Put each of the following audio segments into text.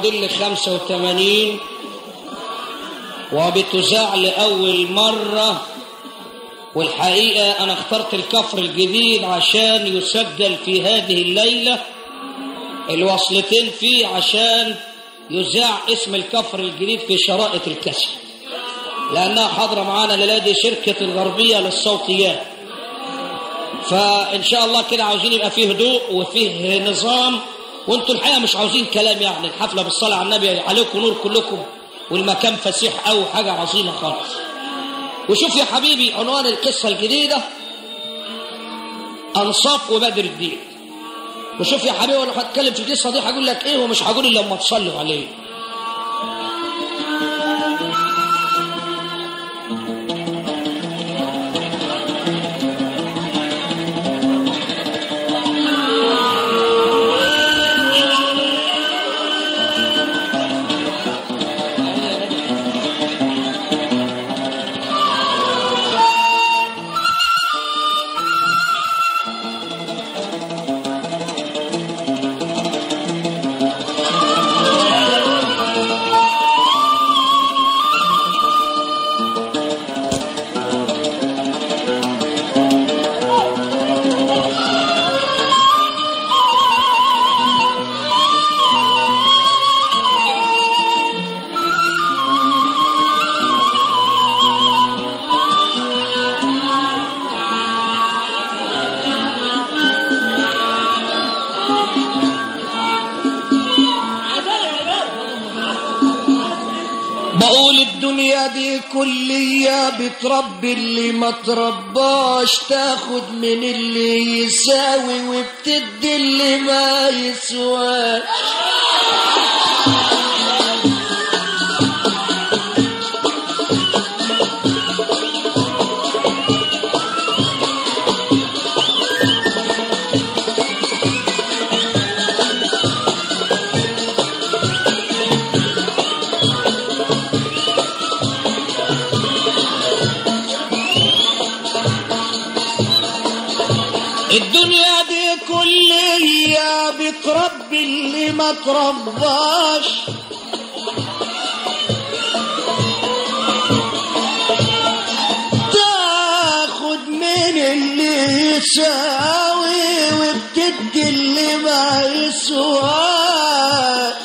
كل 85 وبتذاع لأول مرة والحقيقة أنا اخترت الكفر الجديد عشان يسجل في هذه الليلة الوصلتين فيه عشان يذاع اسم الكفر الجديد في شرائط الكشف لأنها حاضرة معانا لنادي شركة الغربية للصوتيات فإن شاء الله كده عاوزين يبقى فيه هدوء وفيه نظام وانتم الحقيقة مش عاوزين كلام يعني الحفلة بالصلاة على النبي عليكم نور كلكم والمكان فسيح أو حاجة عظيمة خالص وشوف يا حبيبي عنوان القصة الجديدة أنصاف وبدر الدين وشوف يا حبيبي وانا هتكلم في القصة دي هقول لك ايه ومش هقول الا لما تصلوا عليه بقول الدنيا دي كلية بتربي اللي ما ترباش تاخد من اللي يساوي وبتدي اللي ما يسواش الدنيا دي كلية بتربي اللي ما ترباش تاخد من اللي يساوي وبتدي اللي ما يسواش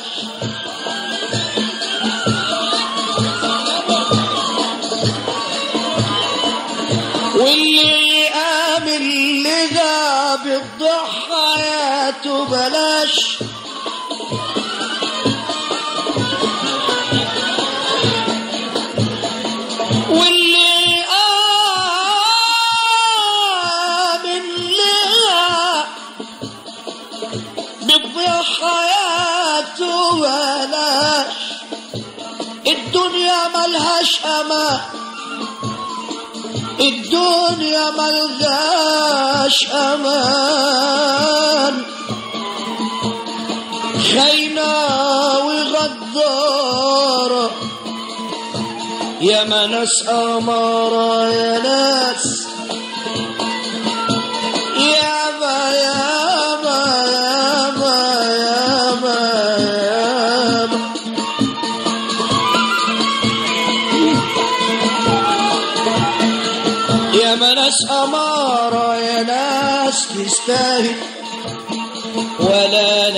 واللي آمن لغى بالضحايات بلاش واللي آمن لغى بالضحايات بلاش الدنيا ملهاش أمان الدنيا ملغاش امان خاينة وغدارة يا ما ناس أمارة يا ناس يا ما يا ما يا ما يا ما يا ما يا ما ناس أمارة يا ناس تستاهل ولا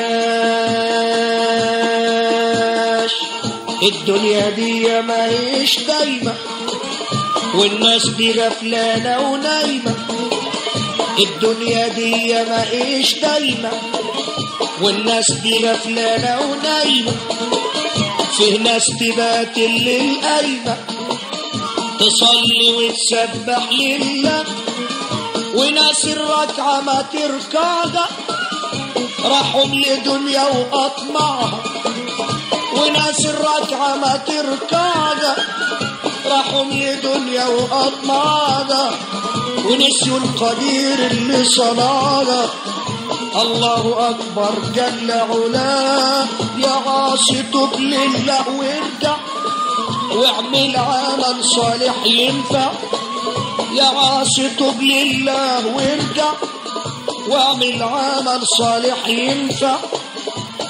نقياش الدنيا دي ما هيش دايمة والناس دي غفلانة ونايمة الدنيا دي ما هيش دايمة والناس دي غفلانة ونايمة فيه ناس تبات الليل قايمة تصلي وتسبح لله وناس الركعة ما تركعها راحوا لدنيا وأطمعها وناس الركعة ما تركعها راحوا لدنيا وأطمعها ونسيوا القدير اللي صنعها الله أكبر جل علاه يا عاصي تب لله وارجع واعمل عمل صالح ينفع يا عاصي تب لله وارجع واعمل عمل صالح ينفع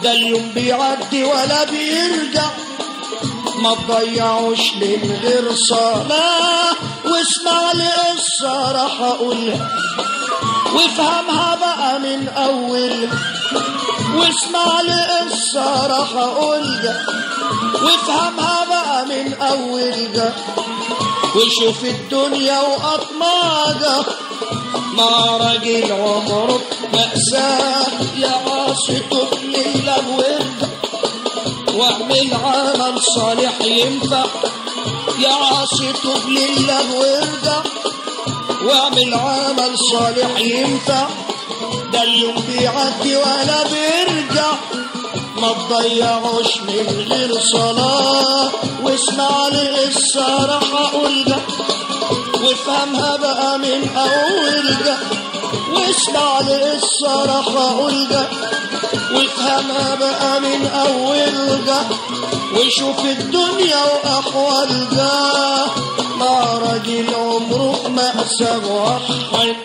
ده اليوم بيعدي ولا بيرجع ما تضيعوش من غير صلاة واسمع لي قصة راح أقولها وافهمها بقى من أول واسمع لي قصة راح أقولها وافهمها بقى من أول وشوف الدنيا وأطماجة مع راجل عمره مأساة يا عاصي طفل الورد واعمل عمل صالح ينفع يا عاصي طفل الورد واعمل عمل صالح ينفع ده اليوم بيعدي ولا بيرجع ما تضيعوش من غير صلاة واسمع لي قصة راح أقولها وافهمها بقى من أولها واسمع لي قصة راح أقولها وافهمها بقى من أولها وشوف الدنيا وأحوالها مع راجل عمره مأسى وحي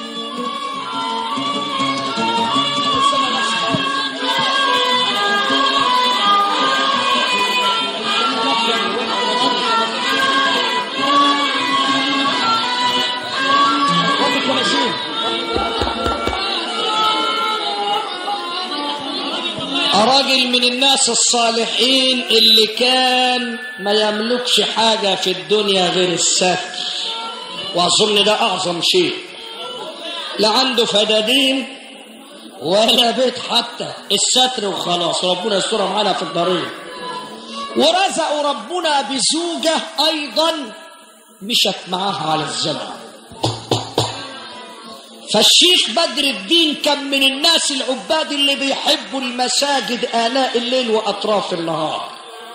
راجل من الناس الصالحين اللي كان ما يملكش حاجة في الدنيا غير الستر وأظن ده أعظم شيء لا عنده فدادين ولا بيت حتى الستر وخلاص ربنا يسترها معانا في الضرير ورزقوا ربنا بزوجة أيضا مشت معاها على الزمن فالشيخ بدر الدين كان من الناس العباد اللي بيحبوا المساجد آلاء الليل وأطراف النهار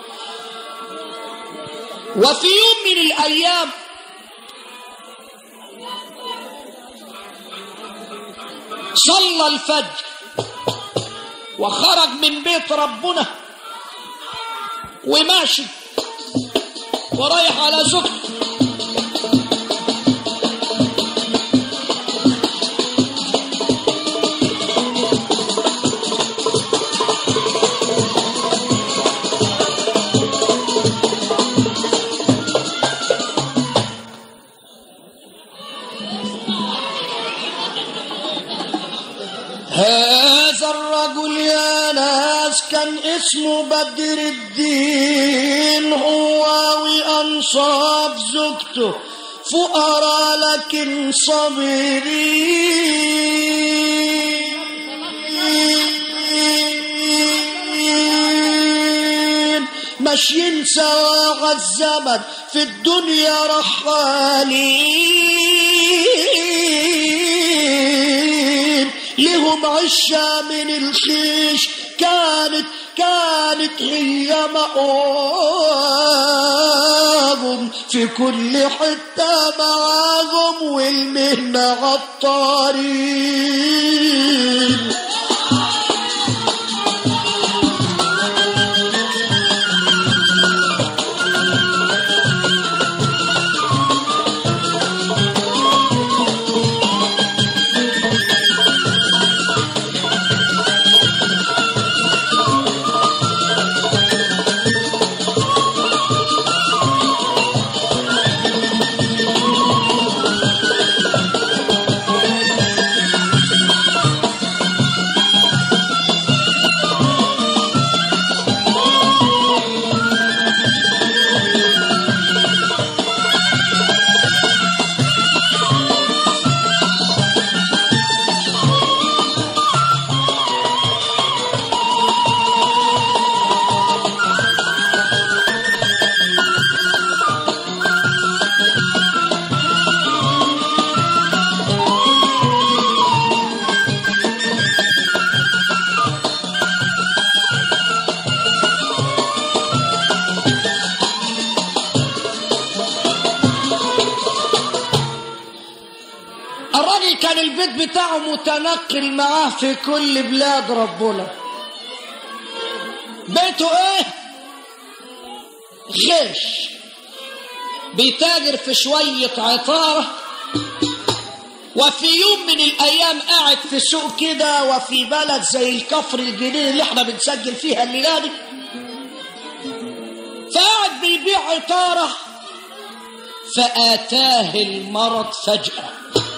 وفي يوم من الأيام صلى الفجر وخرج من بيت ربنا وماشي ورايح على زوجته هذا الرجل يا ناس كان اسمه بدر الدين هو وأنصاب زوجته فقراء لكن صابرين ماشيين سوا على الزمن في الدنيا رحالين لهم عشة من الخيش كانت كانت هي مأواهم في كل حتة معاهم والمهنة عطارين الراجل كان البيت بتاعه متنقل معاه في كل بلاد ربنا بيته ايه غش بيتاجر في شوية عطارة وفي يوم من الايام قاعد في سوق كده وفي بلد زي الكفر الجديد اللي احنا بنسجل فيها الليله دي فقاعد بيبيع عطاره فاتاه المرض فجاه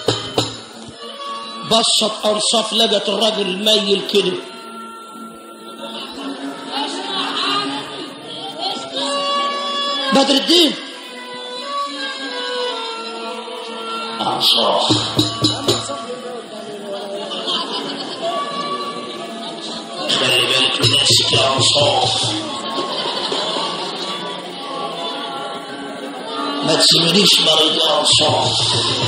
بصت انصاف لقت الراجل ميل كده بدر الدين انصاف خلي بالك من نفسك يا انصاف ما تسيبنيش مريض يا انصاف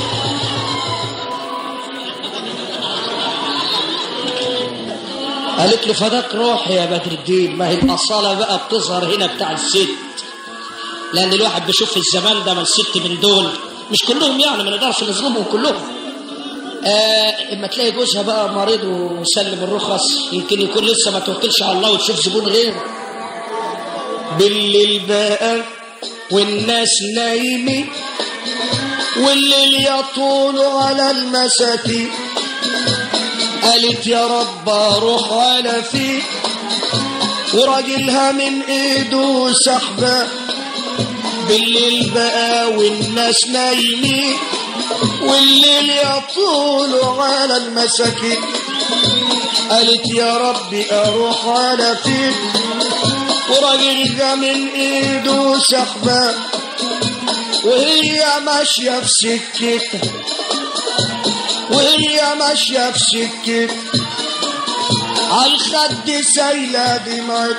قالت له فداك روح يا بدر الدين ما هي الأصالة بقى بتظهر هنا بتاع الست لأن الواحد بيشوف في الزمان ده من ست من دول مش كلهم يعني ما نقدرش نظلمهم كلهم آه اما تلاقي جوزها بقى مريض وسلم الرخص يمكن يكون لسه ما توكلش على الله وتشوف زبون غيره بالليل بقى والناس نايمين والليل يطول على المساكين قالت يا رب اروح على فيه وراجلها من ايده سحبه بالليل بقى والناس نايمين والليل يطول على المساكين قالت يا ربي اروح على فين وراجلها من ايده سحبه وهي ماشيه في سكتها وهي ماشية في سكت عالخد سايلة دماغ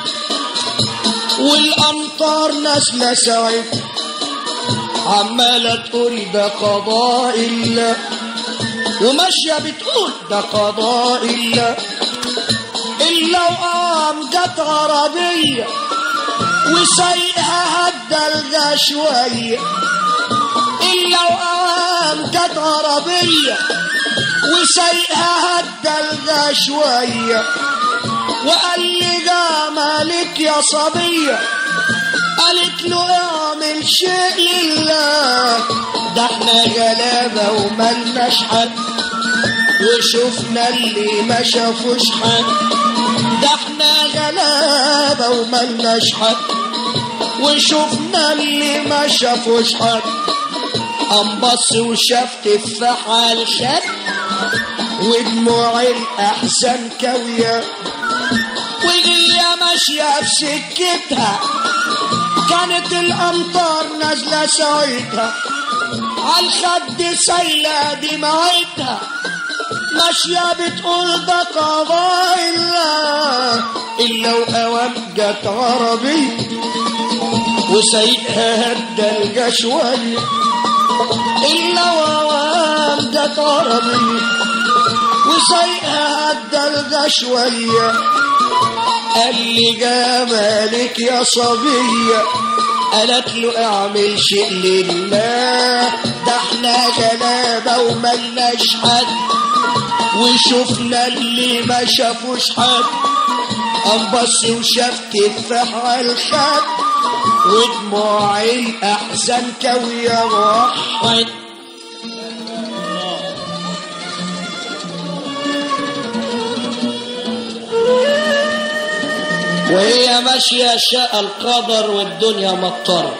والأمطار نازلة سويت عمالة تقول ده قضاء الله وماشية بتقول ده قضاء الله إلا وقام جت عربية وسايقها هدى شوية إلا وقام جت عربية وسايقها هدى شوية وقال لي جمالك يا صبية قالت له اعمل شيء لله ده احنا غلابة وملناش حد وشفنا اللي ما شافوش حد ده احنا غلابة وملناش حد وشفنا اللي ما شافوش حد قام بص وشاف تفاح على الخد ودموع الاحزان كاويه وهي ماشيه في سكتها كانت الامطار نازله ساعتها عالخد سايله دمعتها ماشيه بتقول ده قضاء الله الا واوام جت عربيه وسايقها هدى الجشويه إلا ووام جت عربية وسايقها هدى شوية قال لي جمالك يا صبية قالت له اعمل شيء لله ده احنا غلابة وملناش حد وشفنا اللي ما شافوش حد قام بص وشاف تفاح على الخد ودموع الأحزان كوية وحد وهي ماشية شاء القدر والدنيا مطرت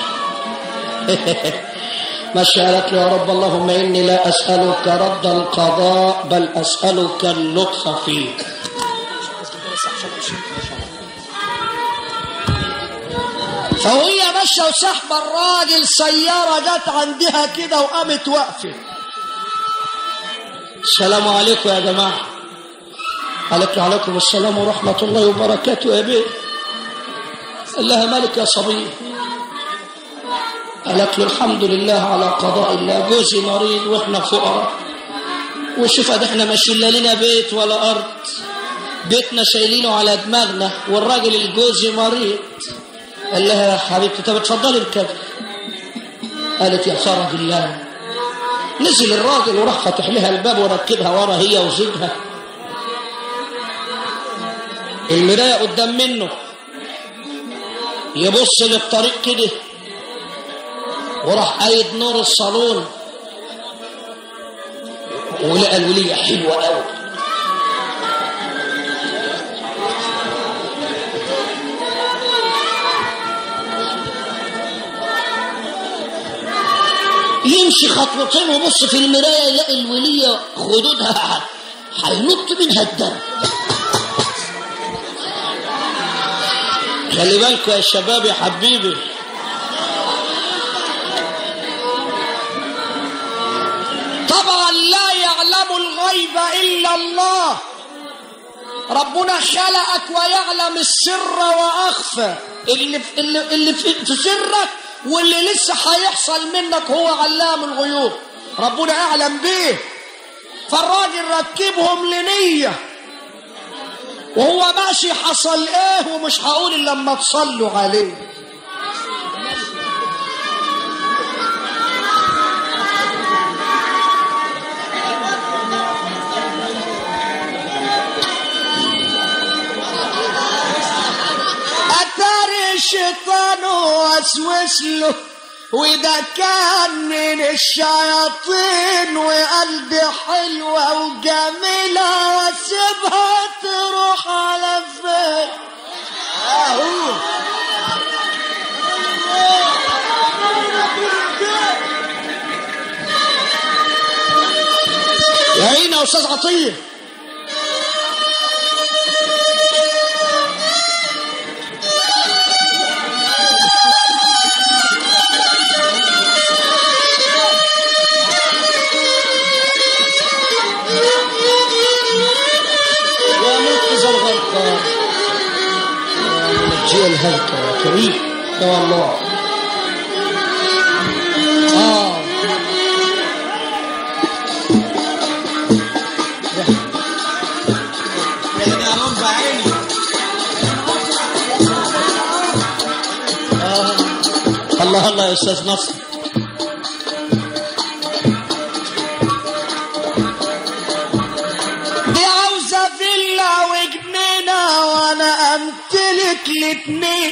ماشية قالت له يا رب اللهم إني لا أسألك رد القضاء بل أسألك اللطف فيه فوهي ماشيه وسحب الراجل سياره جت عندها كده وقامت واقفه السلام عليكم يا جماعه قالت له عليكم السلام ورحمه الله وبركاته يا بيه قال لها مالك يا صبي قالت له الحمد لله على قضاء الله جوزي مريض واحنا فقراء وشوف ادي احنا ماشيين لا لنا بيت ولا ارض بيتنا شايلينه على دماغنا والراجل الجوزي مريض قال لها يا حبيبتي طب اتفضلي اركبي قالت يا فرج الله نزل الراجل وراح فتح لها الباب وركبها ورا هي وزوجها المراية قدام منه يبص للطريق كده وراح قايد نور الصالون ولقى الولية حلوة قوي يمشي خطوتين وبص في المراية يلاقي الولية خدودها هينط منها الدم خلي بالكوا يا شباب يا حبيبي طبعا لا يعلم الغيب إلا الله ربنا خلقك ويعلم السر وأخفى اللي في, اللي, اللي في, في سرك واللي لسه هيحصل منك هو علام الغيوب ربنا أعلم بيه فالراجل ركبهم لنية وهو ماشي حصل ايه ومش هقول الا لما تصلوا عليه أتاري الشيطان وسوس له وده كان من الشياطين وقلبي حلوة وجميلة واسيبها تروح على فين أهو يا عيني يا أستاذ عطية يا منقذ الغرقى يا منجي الهلكى يا كريم يا والله آه آه. الله الله يا استاذ نصر دي عاوزة فيلا وجنينة وانا امتلك الاتنين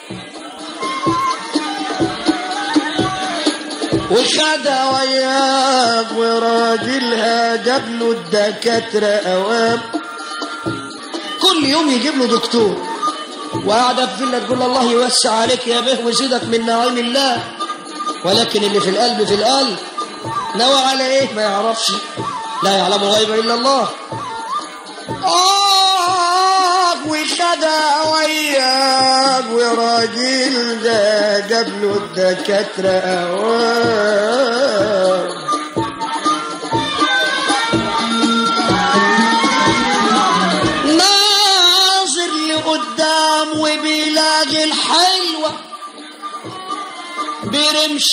وخدها وياك وراجلها جاب له الدكاترة اوام كل يوم يجيب له دكتور وقاعدة في فيلا تقول الله يوسع عليك يا به ويزيدك من نعيم الله ولكن اللي في القلب في القلب نوى على ايه ما يعرفش لا يعلم الغيب الا الله آه وخدها وياك وراجل ده جاب له الدكاترة أوام ناظر لقدام وبيلاقي الحلوة برمش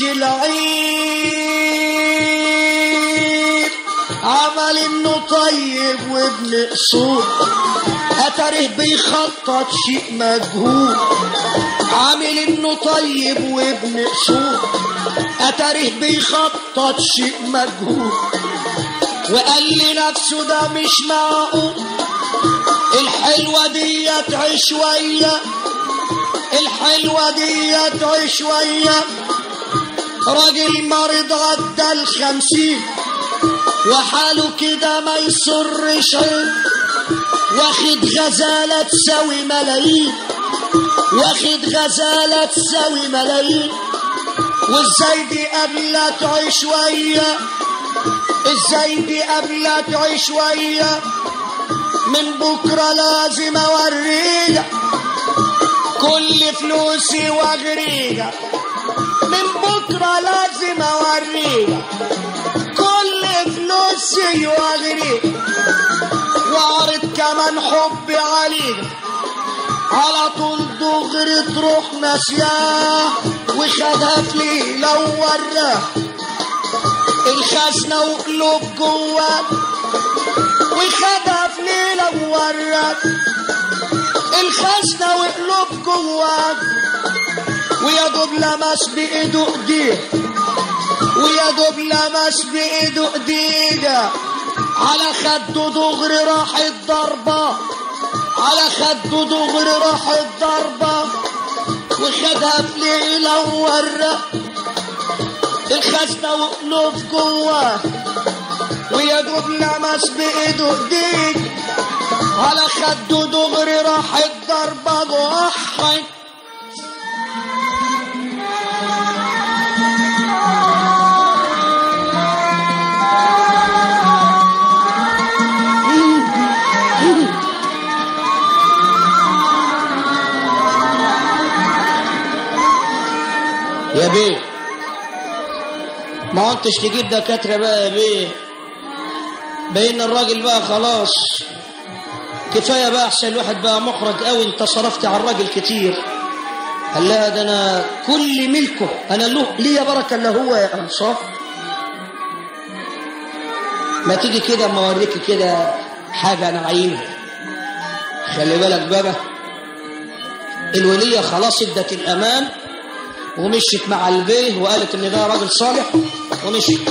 العيب عمل انه طيب وابن اصول اتره بيخطط شيء مجهول عامل انه طيب وابن اصول اتره بيخطط شيء مجهول وقال لنفسه ده مش معقول الحلوة دي تعيش ويا الحلوة دي تعيش ويا راجل مريض عدى الخمسين وحاله كده ما يسرش عين واخد غزالة تساوي ملايين واخد غزالة تساوي ملايين وازاي دي قبلة تعيش ويا ازاي دي قبلة تعيش ويا من بكرة لازم اوريها كل فلوسي واغريها من بكرة لازم اوريها كل فلوسي واغريها واعرض كمان حبي عليها على طول دغري تروح ناسياه وخدها في ليلة ووراه الخزنة وقلوب جواك وخدها في ليلة ووراه الخزنة وقلوب جواك ويا دوب لمس بإيده ايديه ويا دوب لمس بإيده ايديه على خده دغري راحت ضربة على خده دغري راحت ضربة وخدها في ليلة ووراه الخزنة وقلوب جواه ويا دوب لمس بايده ايديك على خده دغري راحت ضربة جحت يا بيه ما انتش تجيب دكاتره بقى يا بيه بين الراجل بقى خلاص كفايه بقى احسن الواحد بقى محرج قوي انت صرفت على الراجل كتير قال لها ده انا كل ملكه انا له ليا بركه الا هو يا انصاف ما تيجي كده اما اوريكي كده حاجه انا عاينها خلي بالك بقى الوليه خلاص ادت الامان ومشيت مع البيه وقالت ان ده راجل صالح ومشيت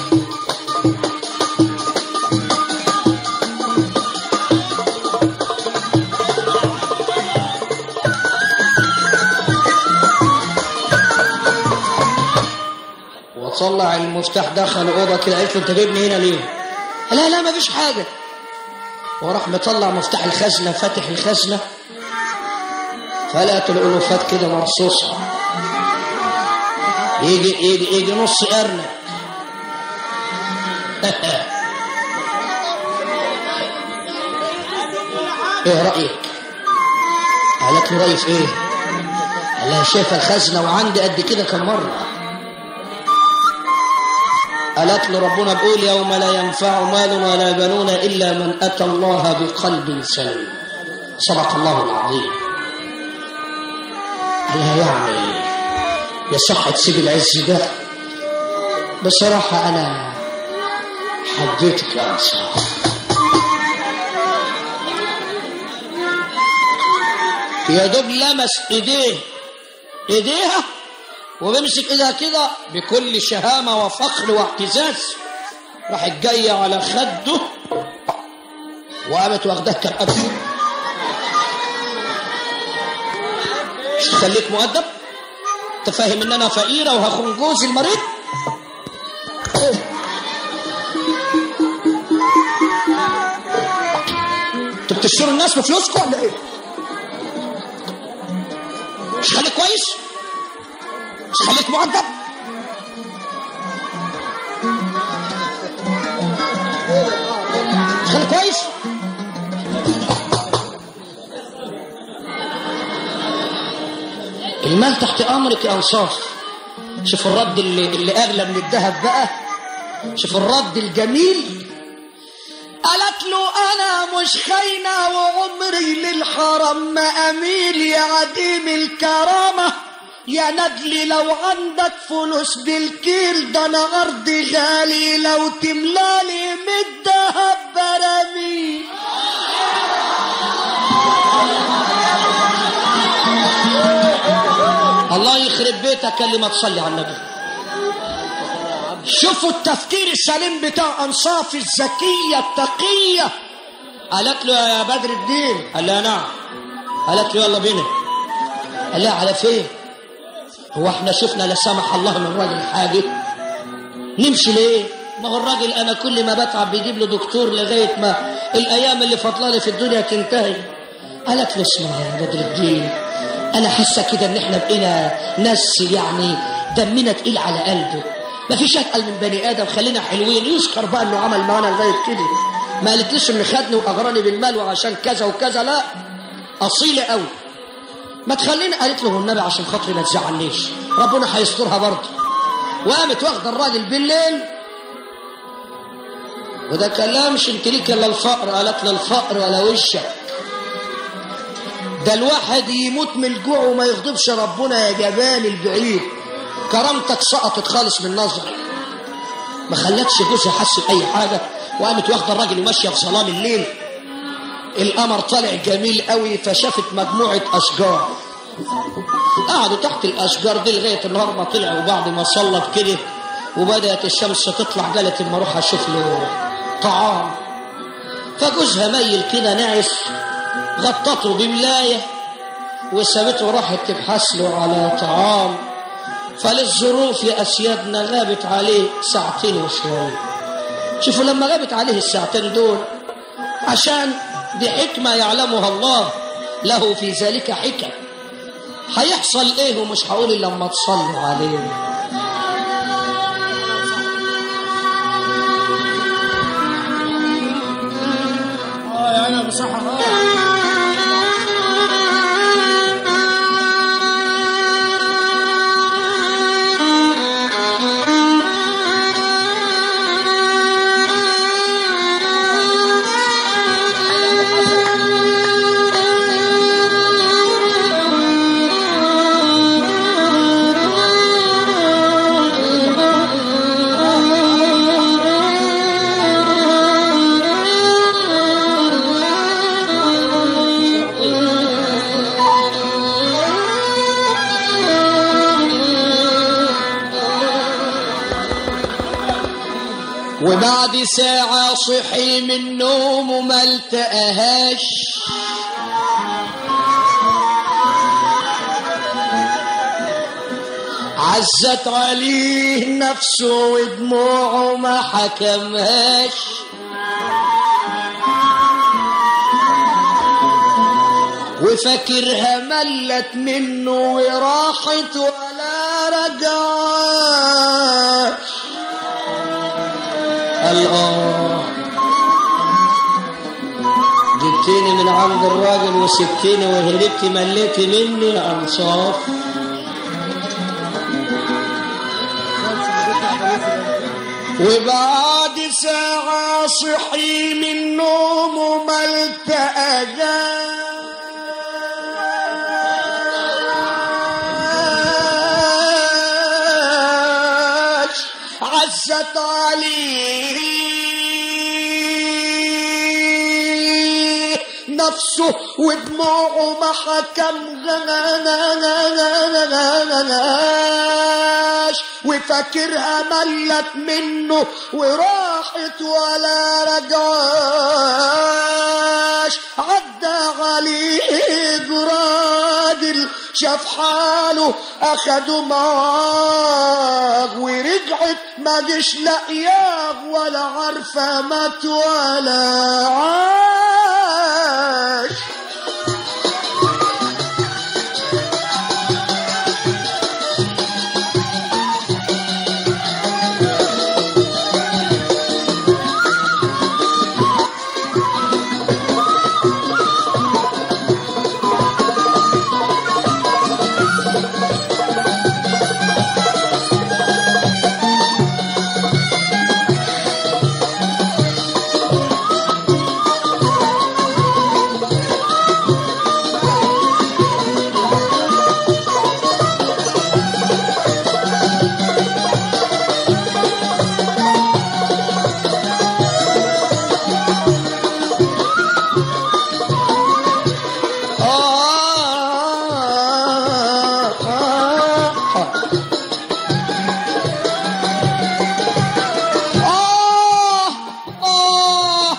وطلع المفتاح دخل اوضه كده قالت له انت جايبني هنا ليه؟ لا لا ما فيش حاجه وراح مطلع مفتاح الخزنه فاتح الخزنه فلقت الالوفات كده مرصوصه يجي يجي يجي نص ارنب ايه رايك قالت له رايي في ايه قال لها شايفه الخزنه وعندي قد كده كم مره قالت له ربنا بيقول يوم لا ينفع مال ولا بنون الا من اتى الله بقلب سليم صدق الله العظيم قال لها يعني يصح تسيب العز ده بصراحة أنا حبيتك يا أنصار يا دوب لمس إيديه إيديها وبيمسك إيدها كده بكل شهامة وفخر واعتزاز راحت جاية على خده وقامت واخداه كالأب مش تخليك مؤدب تفهم ان انا فقيره وهخون جوزي المريض انتوا بتشتروا الناس بفلوسكم ولا ايه؟ مش خليك كويس؟ مش خليك مؤدب؟ مش خليك كويس؟ المال تحت امرك يا انصاف شوف الرد اللي, اللي اغلى من الذهب بقى شوف الرد الجميل قالت له انا مش خاينة وعمري للحرم ما اميل يا عديم الكرامة يا ندلي لو عندك فلوس بالكيل ده انا ارضي غالي لو تملالي من الدهب براميل الله يخرب بيتك اللي ما تصلي على النبي شوفوا التفكير السليم بتاع انصاف الذكية التقية قالت له يا بدر الدين قال لها نعم قالت له يلا بينا قال لها على فين هو احنا شفنا لا سمح الله من راجل حاجه نمشي ليه ما هو الراجل انا كل ما بتعب بيجيب له دكتور لغايه ما الايام اللي فاضله في الدنيا تنتهي قالت له اسمع يا بدر الدين انا حاسه كده ان احنا بقينا ناس يعني دمنا تقيل على قلبه ما فيش اتقل من بني ادم خلينا حلوين يذكر بقى انه عمل معانا لغايه كده ما قالتليش ان خدني واغراني بالمال وعشان كذا وكذا لا اصيله قوي ما تخلينا قالت له النبي عشان خاطري ما تزعلنيش ربنا هيسترها برضه وقامت واخده الراجل بالليل وده كلامش انت ليك الا الفقر قالت له الفقر ولا وشك ده الواحد يموت من الجوع وما يغضبش ربنا يا جبان البعيد كرامتك سقطت خالص من نظر ما خلتش جوزها حس بأي حاجة وقامت واخدة الراجل وماشية في ظلام الليل القمر طالع جميل قوي فشافت مجموعة أشجار قعدوا تحت الأشجار دي لغاية النهار ما طلع وبعد ما صلت كده وبدأت الشمس تطلع قالت اما اروح اشوف له طعام فجوزها ميل كده نعس غطته بملاية وسابته وراحت تبحث له على طعام فللظروف يا أسيادنا غابت عليه ساعتين وشوية شوفوا لما غابت عليه الساعتين دول عشان دي حكمة يعلمها الله له في ذلك حكم هيحصل ايه ومش هقول الا لما تصلوا عليه اه يا عيني ابو سحر وبعد ساعة صحي من نوم وما التقاهاش عزت عليه نفسه ودموعه ما حكمهاش وفاكرها ملت منه وراحت ولا رجعت قال اه جبتني من عند الراجل وسبتني وهربت مليت مني انصاف وبعد ساعة صحي من نومه ما التأجاش عزت عليه نفسه ودموعه ما حكم غناش وفاكرها ملت منه وراحت ولا رجعاش عدى عليه راجل شاف حاله اخده معاه ورجعت ما جيش لاقياه ولا عارفه مات ولا عاش آه آه آه آه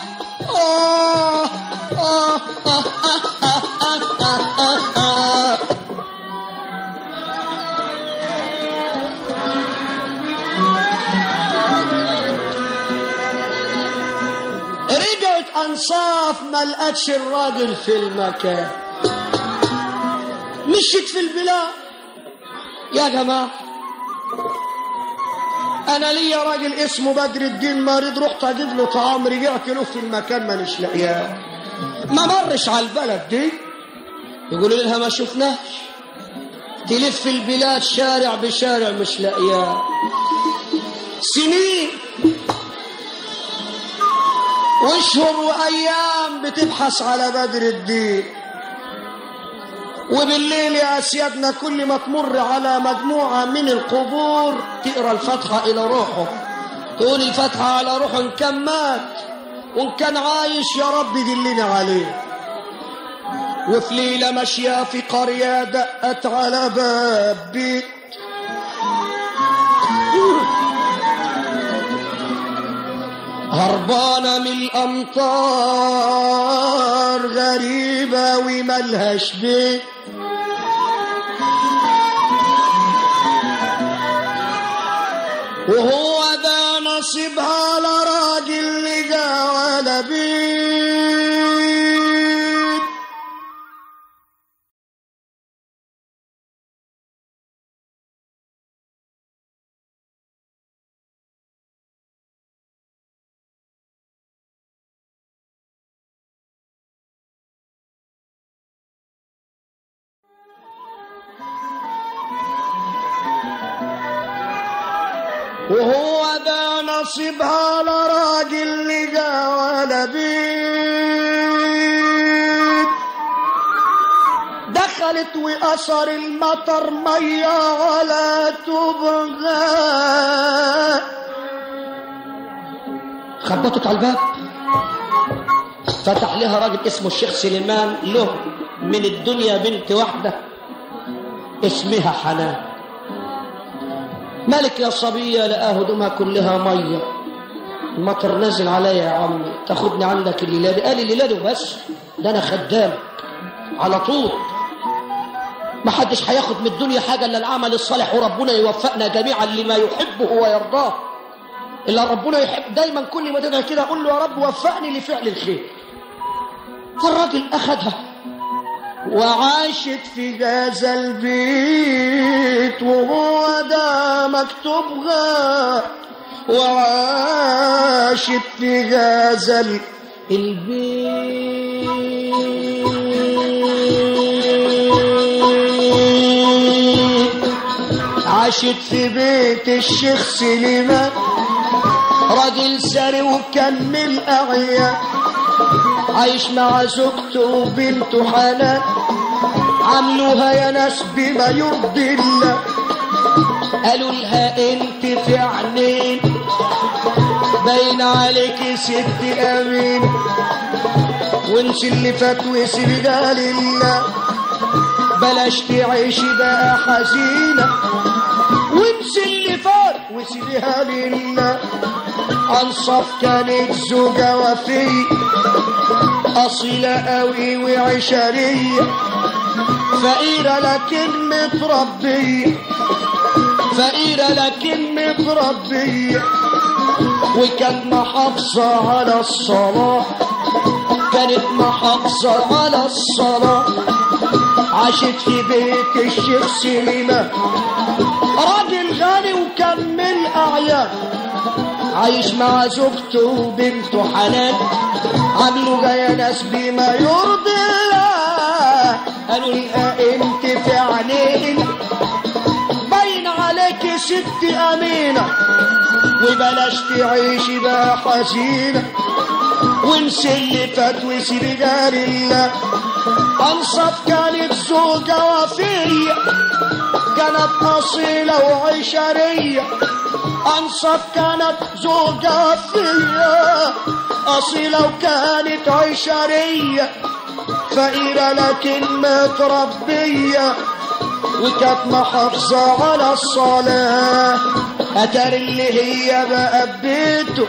رجعت أنصاف ما لقتش الراجل في المكان مشيت في البلاد يا جماعة أنا ليا راجل اسمه بدر الدين مريض رحت أجيب له طعام رجعت له في المكان مانيش لاقياه ما مرش على البلد دي يقولوا لها ما شفناش تلف البلاد شارع بشارع مش لاقياه سنين واشهر وايام بتبحث على بدر الدين وبالليل يا سيادنا كل ما تمر على مجموعة من القبور تقرا الفاتحة إلى روحه تقول الفاتحة على روحه إن كان مات وإن كان عايش يا رب دلنا عليه وفي ليلة ماشية في قرية دقت على باب بيت هربانة من الأمطار غريبة وملهاش بيت وهو ده نصيبها لراجل لبيب وهو ده نصيبها لراجل لقى ولبيب دخلت وأثر المطر مية ولا تبغى خبطت على الباب فتح لها راجل اسمه الشيخ سليمان له من الدنيا بنت واحدة اسمها حنان مالك يا صبية لقاه هدومها كلها مية المطر نازل عليا يا عمي تاخدني عندك الليلة دي قال لي الليلة دي وبس ده أنا خدام على طول ما حدش هياخد من الدنيا حاجة إلا العمل الصالح وربنا يوفقنا جميعا لما يحبه ويرضاه إلا ربنا يحب دايما كل ما تدعي كده أقول له يا رب وفقني لفعل الخير فالراجل أخدها وعاشت في هذا البيت وهو ده مكتوبها وعاشت في هذا البيت عاشت في بيت الشيخ سليمان راجل سري وكان من الأعيان عايش مع زوجته وبنته حنان عملوها يا ناس بما يرضي الله قالوا لها انت في عينين باين عليك ست امين وانسي اللي فات وسيبها لله بلاش تعيشي بقى حزينه وانسي اللي فات وسيبها لله انصف كانت زوجة وفية أصيلة قوي وعشرية فقيرة لكن متربية فقيرة لكن متربية وكانت محافظة على الصلاة كانت محافظة على الصلاة عاشت في بيت الشيخ سليمان راجل غني وكان من الأعيان عايش مع زوجته وبنته حنان عملوا جاية ناس بما يرضي الله قالوا لها انت في عينين باين عليك ست امينة وبلاش تعيشي بقى حزينة وانسي اللي فات وسيبي جار الله انصف كانت زوجة وفية كانت أصيلة وعشرية أنصف كانت زوجة فيا أصيلة وكانت عشرية فقيرة لكن متربية وكانت محافظة على الصلاة أتر اللي هي بقى ببيته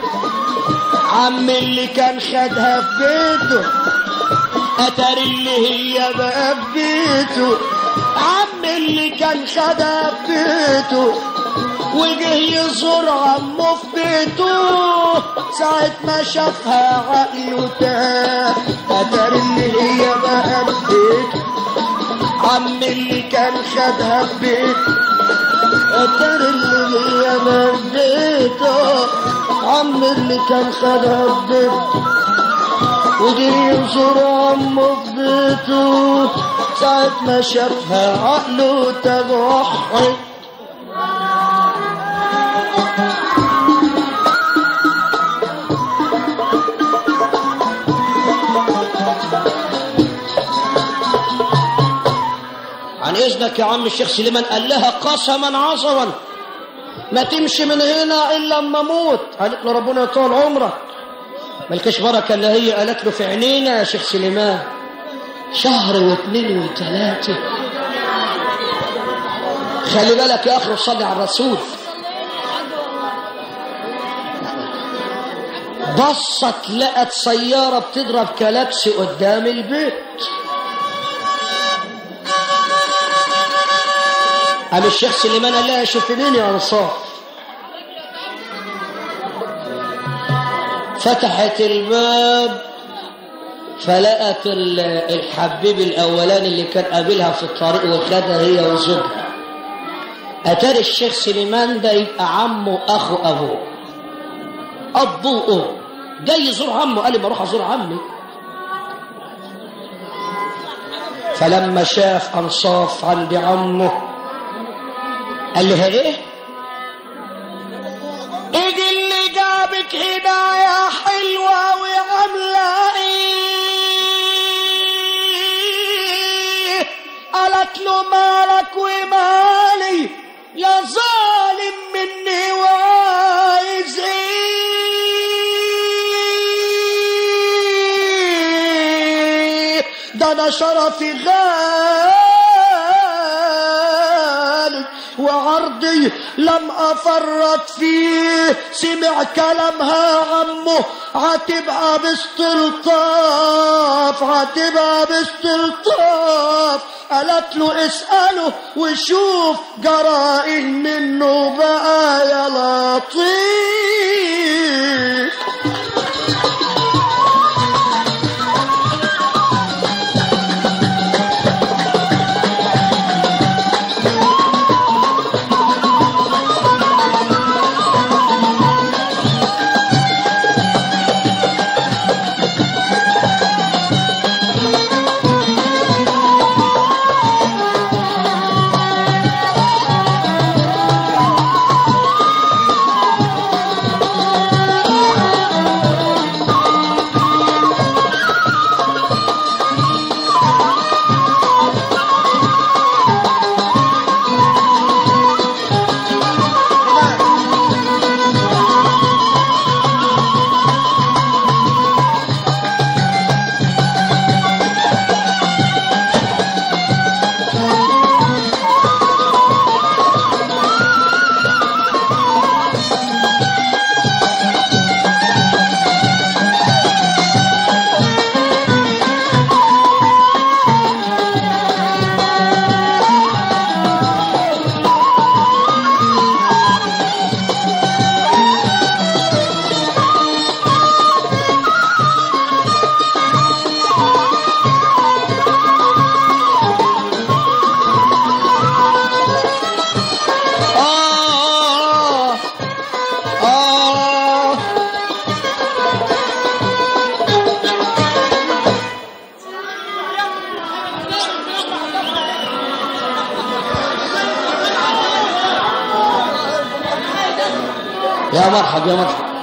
عم اللي كان خدها في بيته أتر اللي هي بقى ببيته عم اللي كان خدها في بيته وجه يزور عمه في بيته ساعة ما شافها عقله تاه أتر اللي هي بقى ببيته عم اللي كان خدها في بيته أتر اللي هي بقى ببيته عم اللي كان خدها في بيته وجه يزور عمه في بيته ساعة ما شافها عقله تضحك عن اذنك يا عم الشيخ سليمان قال لها قسما عظما ما تمشي من هنا الا اما اموت قالت له ربنا يطول عمرك ملكش بركه اللي هي قالت له في عينينا يا شيخ سليمان شهر واثنين وثلاثه خلي بالك يا اخي صلي على الرسول بصت لقت سياره بتضرب كلبس قدام البيت قام الشيخ سليمان قال لها شوف مين يا انصار فتحت الباب فلقت ال- الحبيب الاولاني اللي كان قابلها في الطريق وخدها هي وزوجها اتاري الشيخ سليمان ده يبقى عمه اخو ابوه ابوه جاي يزور عمه قال لي ما اروح ازور عمي فلما شاف انصاف عند عمه قال لها ايه ايدي اللي جابك هنا يا حلوة وعاملة ايه قالت له مالك ومالي يا ظالم مني وعايز ايه ده انا شرفي غالي وعرضي لم افرط فيه سمع كلامها عمه هتبقى باستلطاف هتبقى باستلطاف قالت له اسأله وشوف جرائه منه بقى يا لطيف آه آه يا مرحب يا مرحب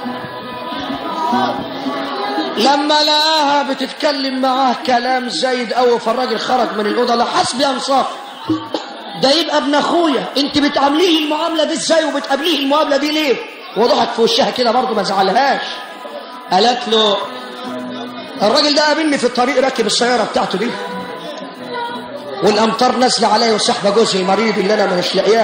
لما لقاها بتتكلم معاه كلام زايد قوي فالراجل خرج من الاوضه لا حسبي يا انصاف ده يبقى ابن اخويا انت بتعامليه المعامله دي ازاي وبتقابليه المقابله دي ليه وضحك في وشها كده برضه ما زعلهاش قالت له الراجل ده قابلني في الطريق راكب السياره بتاعته دي والامطار نازله عليا وسحبه جوزي المريض اللي انا مش لاقياه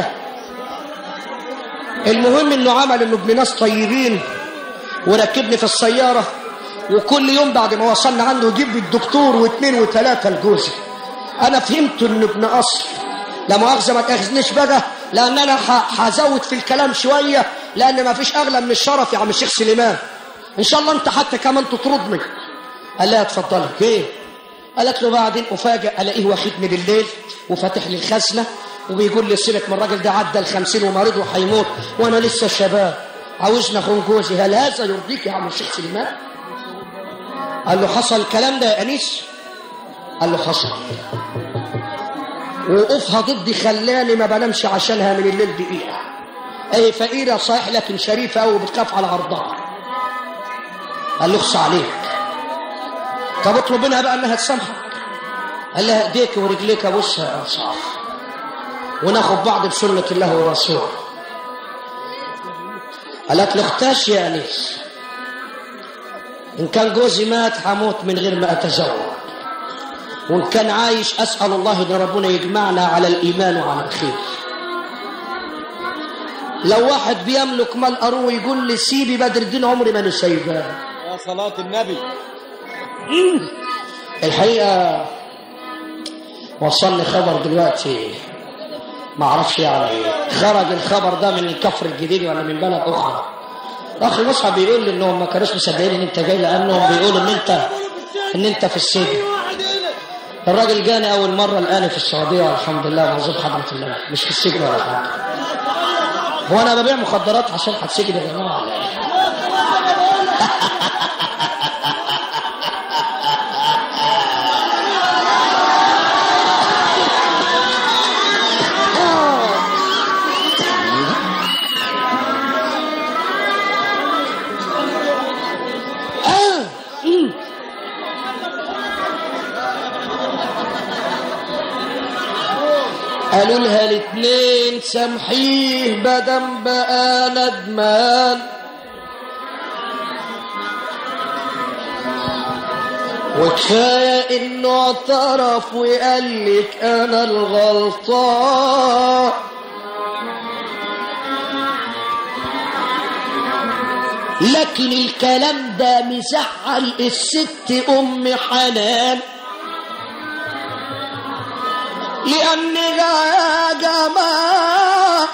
المهم انه عمل انه ابن ناس طيبين وركبني في السياره وكل يوم بعد ما وصلنا عنده يجيب لي الدكتور واثنين وثلاثه لجوزي انا فهمت انه ابن اصل لا مؤاخذه ما تاخذنيش بقى لان انا ح- هزود في الكلام شويه لان ما فيش اغلى من الشرف يا عم الشيخ سليمان ان شاء الله انت حتى كمان تطردني قال لها اتفضلي ايه قالت له بعدين افاجئ الاقيه واخدني بالليل وفاتح لي الخزنه وبيقول لي سيرك من الراجل ده عدى الخمسين ومريض وهيموت وانا لسه شباب عاوزني اخون جوزي هل هذا يرضيك يا عم الشيخ سليمان قال له حصل الكلام ده يا انيس قال له حصل وقوفها ضدي خلاني ما بنامش عشانها من الليل دقيقه اي فقيره صحيح لكن شريفه قوي بتخاف على عرضها قال له اخص عليك طب اطلب منها بقى انها تسامحك قال لها ايديك ورجليك ابوسها يا انصاف وناخد بعض بسنه الله ورسوله قالت له اختاش يا انيس ان كان جوزي مات هموت من غير ما اتزوج وان كان عايش اسال الله ان ربنا يجمعنا على الايمان وعلى الخير لو واحد بيملك مال اروه يقول لي سيبي بدر الدين عمري ما نسيبها يا صلاة النبي الحقيقه وصلني خبر دلوقتي ما اعرفش يعني ايه خرج الخبر ده من الكفر الجديد ولا من بلد اخرى اخي مصعب بيقول لي انهم ما كانوش مصدقين ان انت جاي لانهم بيقولوا ان انت ان انت في السجن الراجل جاني اول مره الان في السعوديه الحمد لله معذور حضره الله مش في السجن ولا حاجه هو انا ببيع مخدرات عشان هتسجن يا جماعه ولا ايه قالوا لها الاتنين سامحيه بدم بقى ندمان وكفاية انه اعترف وقال لك انا الغلطان لكن الكلام ده مزعل الست ام حنان لأنها يا جماعة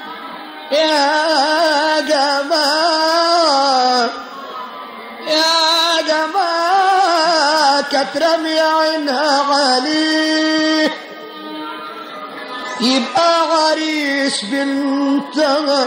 يا جماعة يا جماعة كانت رامية عينها عليه يبقى عريس بنتها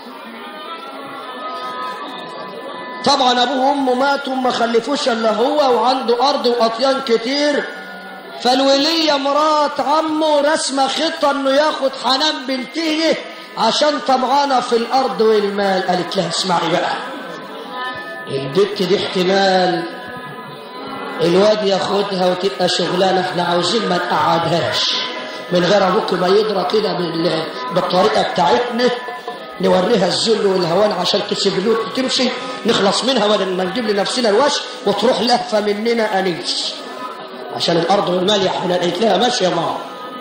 طبعا ابوه وامه ماتوا ما خلفوش الا هو وعنده ارض واطيان كتير فالولية مرات عمه رسمة خطة انه ياخد حنان بنته عشان طمعانة في الارض والمال قالت لها اسمعي بقى البت دي احتمال الواد ياخدها وتبقى شغلانة احنا عاوزين ما نقعدهاش من غير ابوك ما يدرى كده بال- بالطريقة بتاعتنا نوريها الذل والهوان عشان تسيب تمشي نخلص منها بدل ما نجيب لنفسنا الوش وتروح لهفة مننا انيس عشان الارض والمال يا حنان قالت لها ماشي يا ماما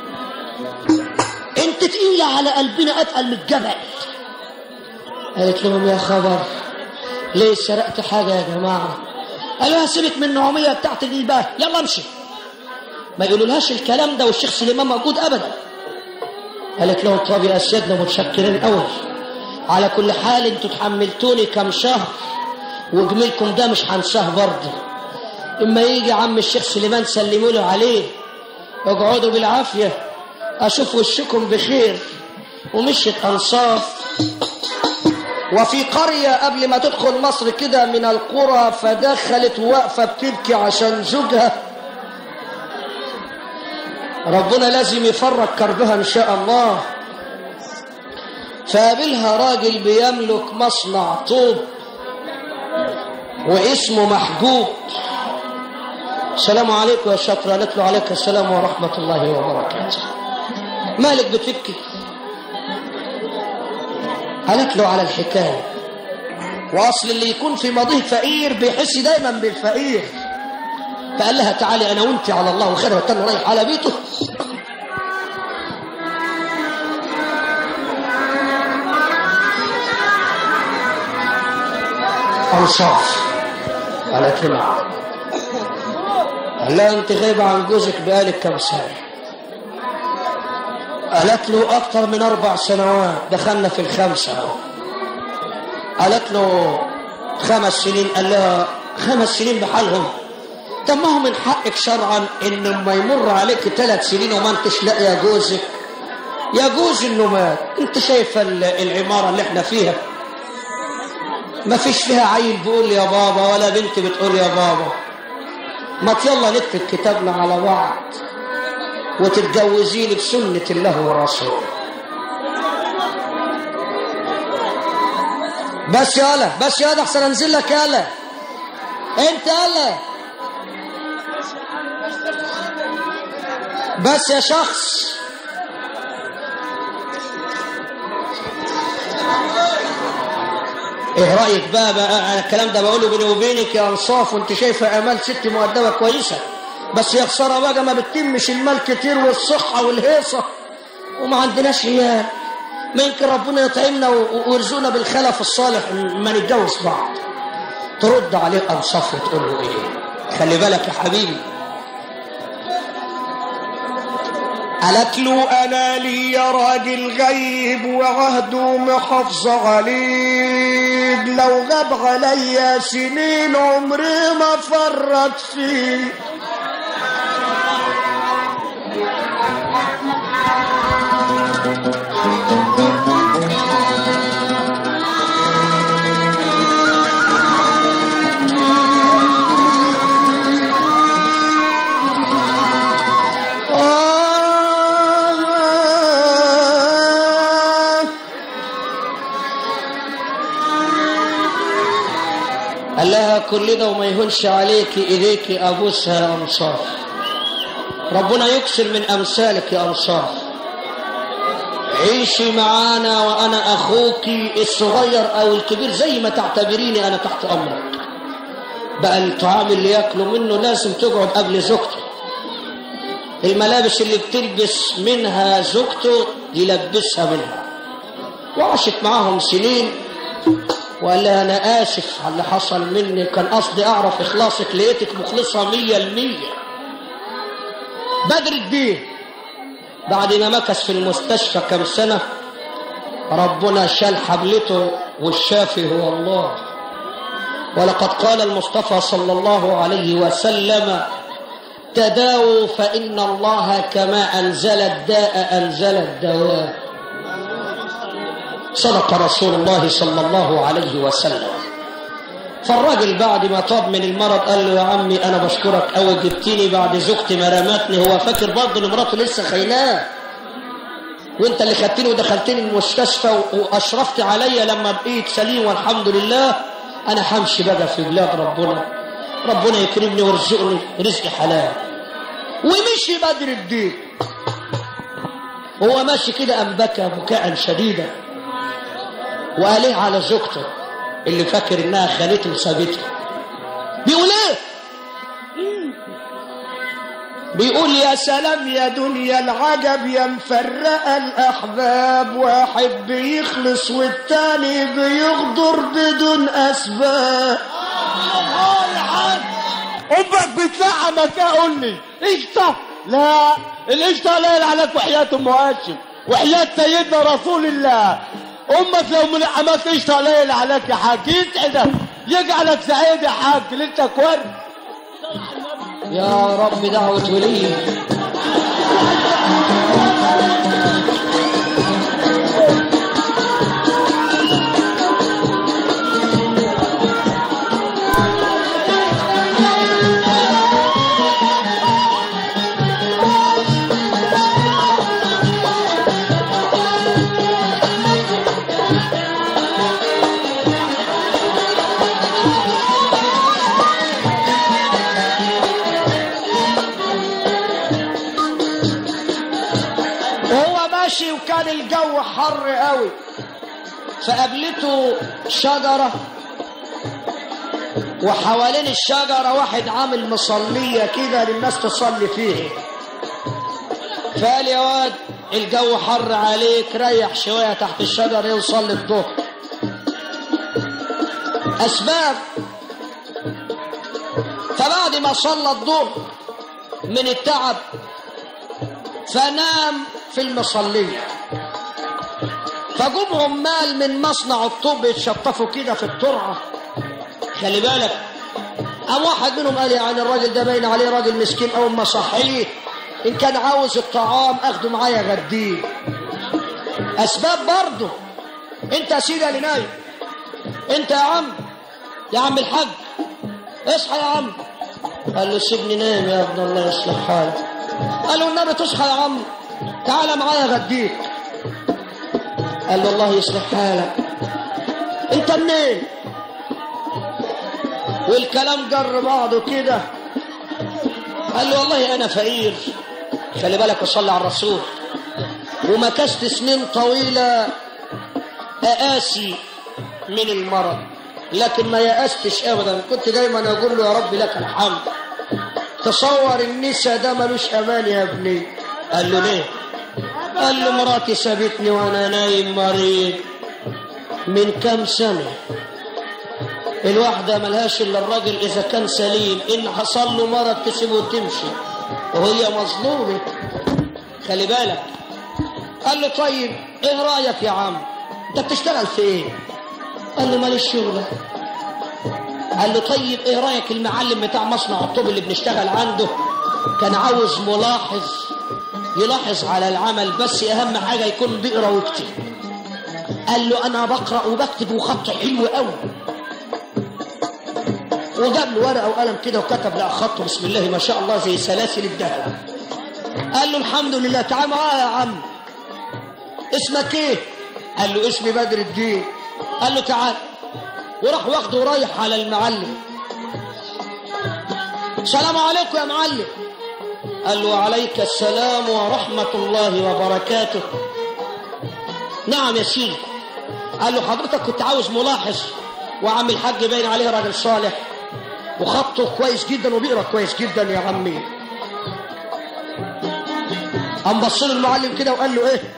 انت تقيلة على قلبنا اتقل من الجبل قالت لهم يا خبر ليه سرقت حاجة يا جماعة قالوا لها سيبك من النعومية بتاعت الإيباه يلا امشي ما يقولولهاش الكلام ده والشيخ سليمان موجود أبدا قالت لهم طب يا سيدنا متشكرين قوي على كل حال انتوا تحملتوني كم شهر وجميلكم ده مش هنساه برضه اما يجي عم الشيخ سليمان سلموا له عليه اقعدوا بالعافيه اشوف وشكم بخير ومشيت انصاف وفي قرية قبل ما تدخل مصر كده من القرى فدخلت واقفة بتبكي عشان زوجها ربنا لازم يفرج كربها ان شاء الله فقابلها راجل بيملك مصنع طوب واسمه محجوب السلام عليكم يا شاطرة قالت له عليك السلام ورحمة الله وبركاته مالك بتبكي قالت له على الحكاية وأصل اللي يكون في ماضيه فقير بيحس دايما بالفقير فقال لها تعالي أنا وأنت على الله وخير وكان رايح على بيته أنصاف قالت له نعم قال لها أنت غايبة عن جوزك بقالك كم سنة قالت له أكثر من أربع سنوات دخلنا في الخمسة أهو. قالت له خمس سنين قال لها خمس سنين بحالهم طب ما هو من حقك شرعا ان لما يمر عليك ثلاث سنين وما انتش لاقيه جوزك يجوز انه مات انت شايفه ال- العماره اللي احنا فيها ما فيش فيها عيل بيقول يا بابا ولا بنت بتقول يا بابا ما يلا نكتب كتابنا على بعض وتتجوزيني بسنة الله ورسوله بس يالا بس يالا احسن انزل لك يالا انت يالا بس يا شخص ايه رايك بقى, بقى انا الكلام ده بقوله بيني وبينك يا انصاف وانت شايفه امال ست مؤدبه كويسه بس يا خساره بقى ما بتتمش المال كتير والصحه والهيصه وما عندناش عيال ما يمكن ربنا يطعمنا و- ويرزقنا بالخلف الصالح ما نتجوز بعض ترد عليه انصاف وتقول له ايه خلي بالك يا حبيبي قالت له انا لي راجل غيب وعهده محافظة عليه لو غاب عليا سنين عمري ما فرط فيه آه قال لها كل ده وما يهونش عليك ايديك ابوسها يا انصار ربنا يكسر من امثالك يا انصار عيشي معانا وانا اخوك الصغير او الكبير زي ما تعتبريني انا تحت امرك بقى الطعام اللي ياكلوا منه لازم تقعد قبل زوجته الملابس اللي بتلبس منها زوجته يلبسها منها وعاشت معاهم سنين وقال لها انا اسف على اللي حصل مني كان قصدي اعرف اخلاصك لقيتك مخلصه مية المية بدر الدين بعد ما مكث في المستشفى كم سنة ربنا شال حبلته والشافي هو الله ولقد قال المصطفى صلى الله عليه وسلم تداووا فإن الله كما أنزل الداء أنزل الدواء صدق رسول الله صلى الله عليه وسلم فالراجل بعد ما طاب من المرض قال له يا عمي انا بشكرك قوي جبتني بعد زوجتي ما رمتني هو فاكر برضه ان مراته لسه خايناه وانت اللي خدتني ودخلتني المستشفى و- واشرفت عليا لما بقيت سليم والحمد لله انا همشي بقى في بلاد ربنا ربنا يكرمني ويرزقني رزق حلال ومشي بدر الدين وهو ماشي كده قام بكى بكاء شديدا وقاليه على زوجته اللي فاكر انها خانته وسابته بيقول ايه بيقول يا سلام يا دنيا العجب يا مفرقة الأحباب واحد بيخلص والتاني بيغدر بدون أسباب امك بتلعمك اقول لي قشطه لا القشطه لا عليك وحياه ام هاشم وحياه سيدنا رسول الله امك لو ملعمك قشطه لا عليك يا حاج يسعدك يجعلك سعيد يا حاج ليلتك ورد يا رب دعوة ولي وهو ماشي وكان الجو حر قوي فقابلته شجرة وحوالين الشجرة واحد عامل مصلية كده للناس تصلي فيه فقال يا واد الجو حر عليك ريح شوية تحت الشجر يوصل الظهر أسباب فبعد ما صلى الظهر من التعب فنام في المصلية فجم عمال من مصنع الطب يتشطفوا كده في الترعة خلي بالك قام واحد منهم قال يعني الراجل ده باين عليه راجل مسكين أول ما صحيه إن كان عاوز الطعام أخده معايا غديه أسباب برضه أنت يا سيدي اللي نايم أنت يا عم يا عم الحاج اصحى يا عم قال له سيبني نايم يا ابن الله يصلح حالك قال له النبي تصحى يا عم تعالى معايا غديك قال له الله يصلح حالك انت منين والكلام جر بعضه كده قال له والله انا فقير خلي بالك وصلي على الرسول ومكثت سنين طويلة أقاسي من المرض لكن ما يأستش أبدا كنت دايما أقول له يا رب لك الحمد تصور النساء ده ملوش أمان يا ابني قال له ليه قال له مراتي سابتني وانا نايم مريض من كم سنة الواحدة ملهاش الا الراجل اذا كان سليم ان حصل له مرض تسيبه وتمشي وهي مظلومة خلي بالك قال له طيب ايه رايك يا عم انت بتشتغل في ايه قال له ماليش شغله قال له طيب ايه رايك المعلم بتاع مصنع الطوب اللي بنشتغل عنده كان عاوز ملاحظ يلاحظ على العمل بس اهم حاجه يكون بيقرا ويكتب قال له انا بقرا وبكتب وخط حلو قوي وجاب له ورقه وقلم كده وكتب لا خط بسم الله ما شاء الله زي سلاسل الذهب قال له الحمد لله تعال معايا يا عم اسمك ايه قال له اسمي بدر الدين قال له تعال وراح واخده ورايح على المعلم السلام عليكم يا معلم قال له عليك السلام ورحمة الله وبركاته نعم يا سيدي قال له حضرتك كنت عاوز ملاحظ وعم الحاج باين عليه راجل صالح وخطه كويس جدا وبيقرا كويس جدا يا عمي قام بص له المعلم كده وقال له ايه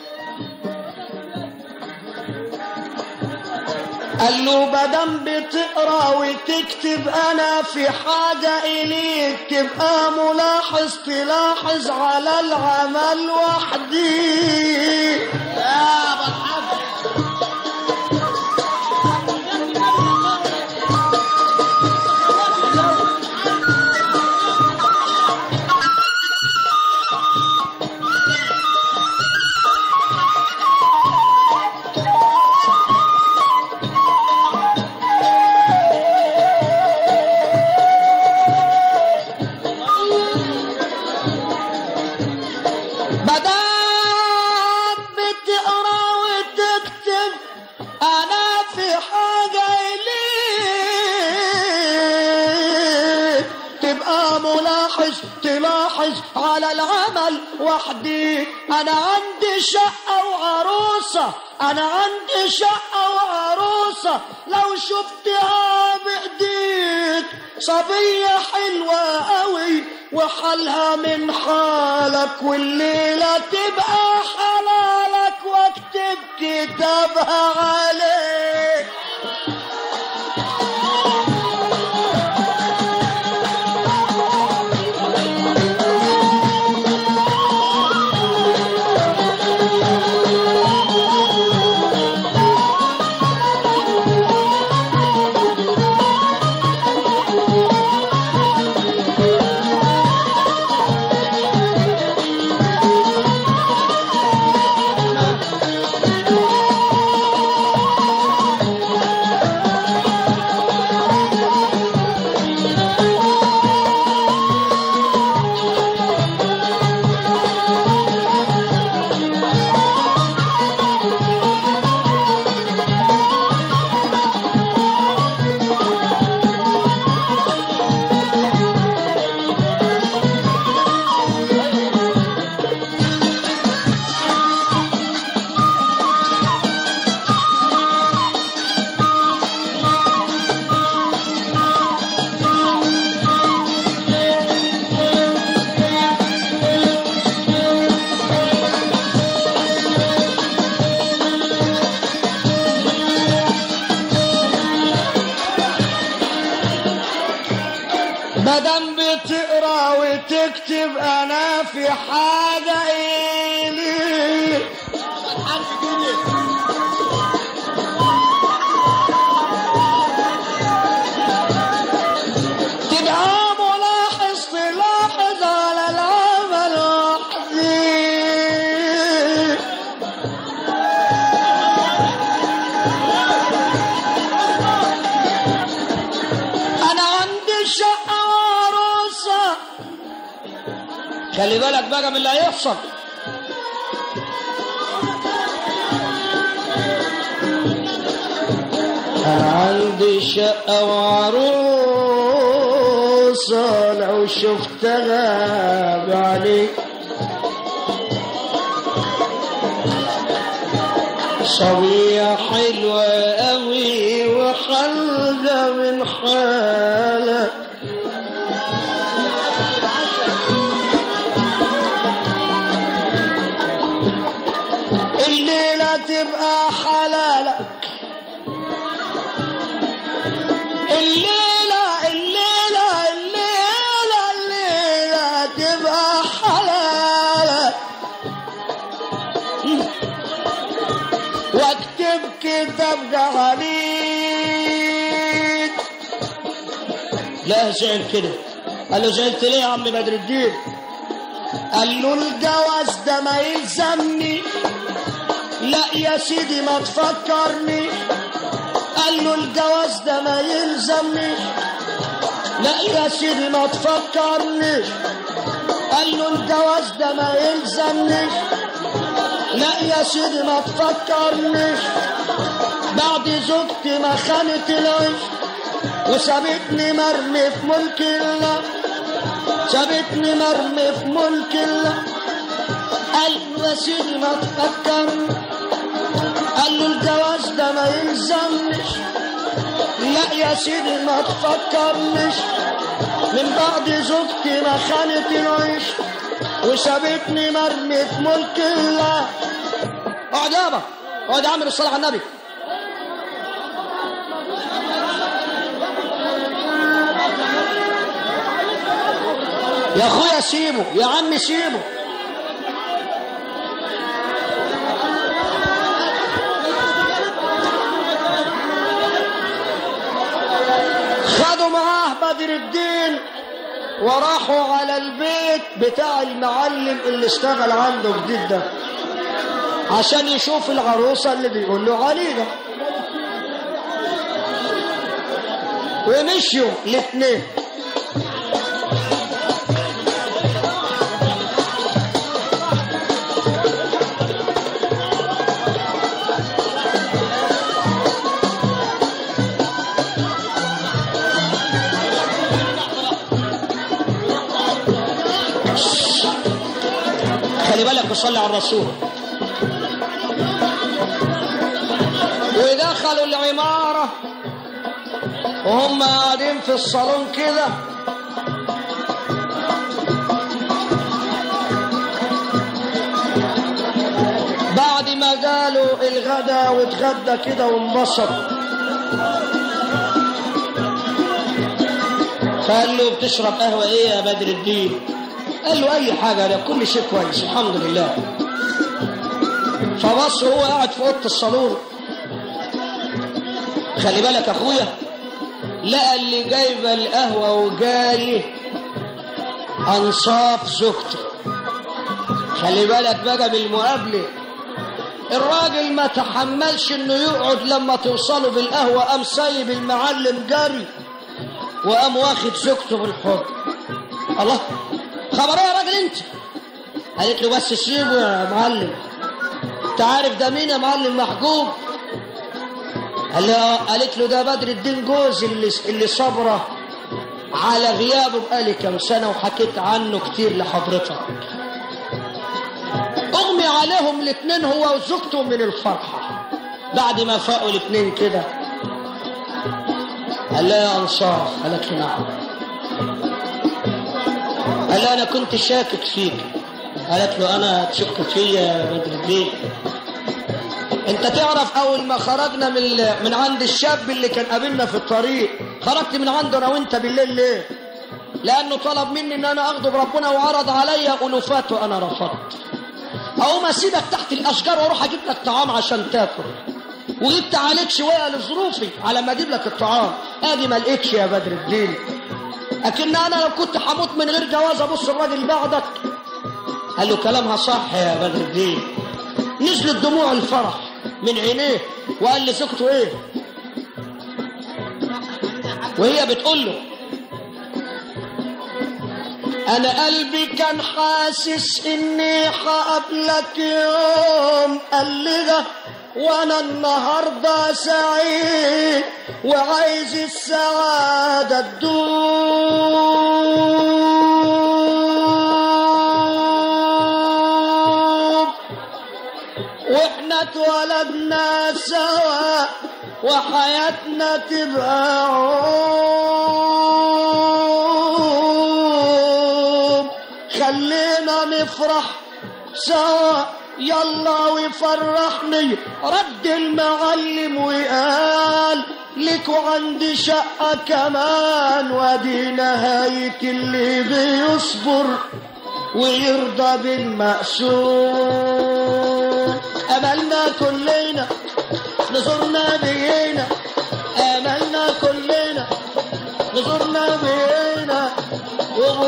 قال له بدم بتقرا وتكتب انا في حاجه اليك تبقى ملاحظ تلاحظ على العمل وحدي يا ابو الحاج بدات بتقرا وتكتب انا في حاجه اليك تبقى ملاحظ تلاحظ على العمل وحدي انا عندي شقه وعروسه انا عندي شقه وعروسه لو شفتها بايديك صبيه حلوه قوي وحالها من حالك والليله تبقى حلالك واكتب كتابها عليك مادام بتقرا وتكتب انا في حاجه اليك تبقى ملاحظ تلاحظ على العمل وحدي انا عندي شقه وعروسه خلي بالك بقى من اللي هيحصل انا عندي شقه وعروسه لو شفتها بعليك صبية حلوة أوي وخلقة من حالك الليلة تبقى حلالك الليلة الليلة الليلة الليلة تبقى حلالك عليك لا زعل كده قال له زعلت ليه يا عم بدر الدين قال له الجواز ده ما يلزمني لا يا سيدي ما تفكرني قال له الجواز ده ما يلزمني لا يا سيدي ما تفكرنيش قال له الجواز ده ما يلزمنيش لا يا سيدي ما تفكرنيش بعد زوجتي ما خانت العيش وسابتني مرمي في ملك الله سابتني مرمي في ملك الله قال له يا سيدي ما تفكرني قال له الجواز ده ما يلزمنيش لا يا سيدي ما تفكرنيش من بعد زوجتي ما خانت العيش وسابتني مرمي في ملك الله اقعد يابا اقعد يا عم بالصلاه على النبي يا اخويا سيبه يا عم سيبه خدوا معاه بدر الدين وراحوا على البيت بتاع المعلم اللي اشتغل عنده جديد ده عشان يشوف العروسة اللي بيقول له عليها ومشيوا الاثنين خلي بالك وصلي على الرسول ودخلوا العمارة وهم قاعدين في الصالون كده بعد ما قالوا الغدا واتغدى كده وانبسط فقال له بتشرب قهوه ايه يا بدر الدين قال له اي حاجة ده كل شيء كويس الحمد لله فبص هو قاعد في اوضه الصالون خلي بالك اخويا لقى اللي جايبه القهوه وجاي انصاف زوجته خلي بالك بقى بالمقابله الراجل ما تحملش انه يقعد لما توصلوا بالقهوه قام سايب المعلم جري وقام واخد زوجته بالحضن الله خبر ايه يا راجل انت قالت له بس سيبه يا معلم انت عارف ده مين يا معلم محجوب قال له قالت له ده بدر الدين جوزي اللي اللي صبره على غيابه بقالي كام سنه وحكيت عنه كتير لحضرتك اغمي عليهم الاثنين هو وزوجته من الفرحه بعد ما فاقوا الاثنين كده قال لها يا انصار قالت له نعم قال لها انا كنت شاكك فيك قالت له انا تشك فيا يا بدر الدين انت تعرف اول ما خرجنا من من عند الشاب اللي كان قابلنا في الطريق خرجت من عنده انا وانت بالليل ليه لانه طلب مني ان انا اغضب ربنا وعرض عليا الوفات وانا رفضت اقوم اسيبك تحت الاشجار واروح اجيب لك طعام عشان تاكل وجبت عليك شويه لظروفي على ما اجيب لك الطعام ادي ما لقيتش يا بدر الدين لكن انا لو كنت هموت من غير جواز ابص الراجل بعدك قال له كلامها صح يا بدر الدين نزلت دموع الفرح من عينيه وقال لزوجته ايه وهي بتقول له انا قلبي كان حاسس اني هقابلك يوم قلقه وانا النهارده سعيد وعايز السعاده تدوم واحنا اتولدنا سوا وحياتنا تبقى عوم خلينا نفرح سوا يلا ويفرحني رد المعلم وقال لكوا عندي شقة كمان ودي نهاية اللي بيصبر ويرضى بالمقسوم أملنا كلنا نزورنا بيه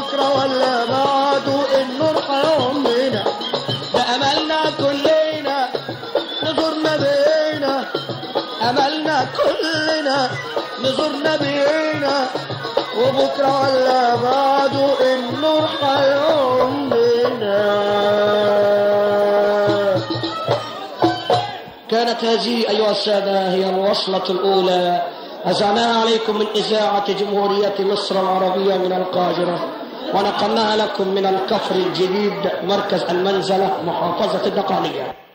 وبكرة ولا بعده النور هيعمنا ده أملنا كلنا نزور نبينا أملنا كلنا نزور نبينا وبكرة ولا بعده النور هيعمنا كانت هذه أيها السادة هي الوصلة الأولى أزعناها عليكم من إذاعة جمهورية مصر العربية من القاهرة ونقلناها لكم من الكفر الجديد مركز المنزلة محافظة الدقهلية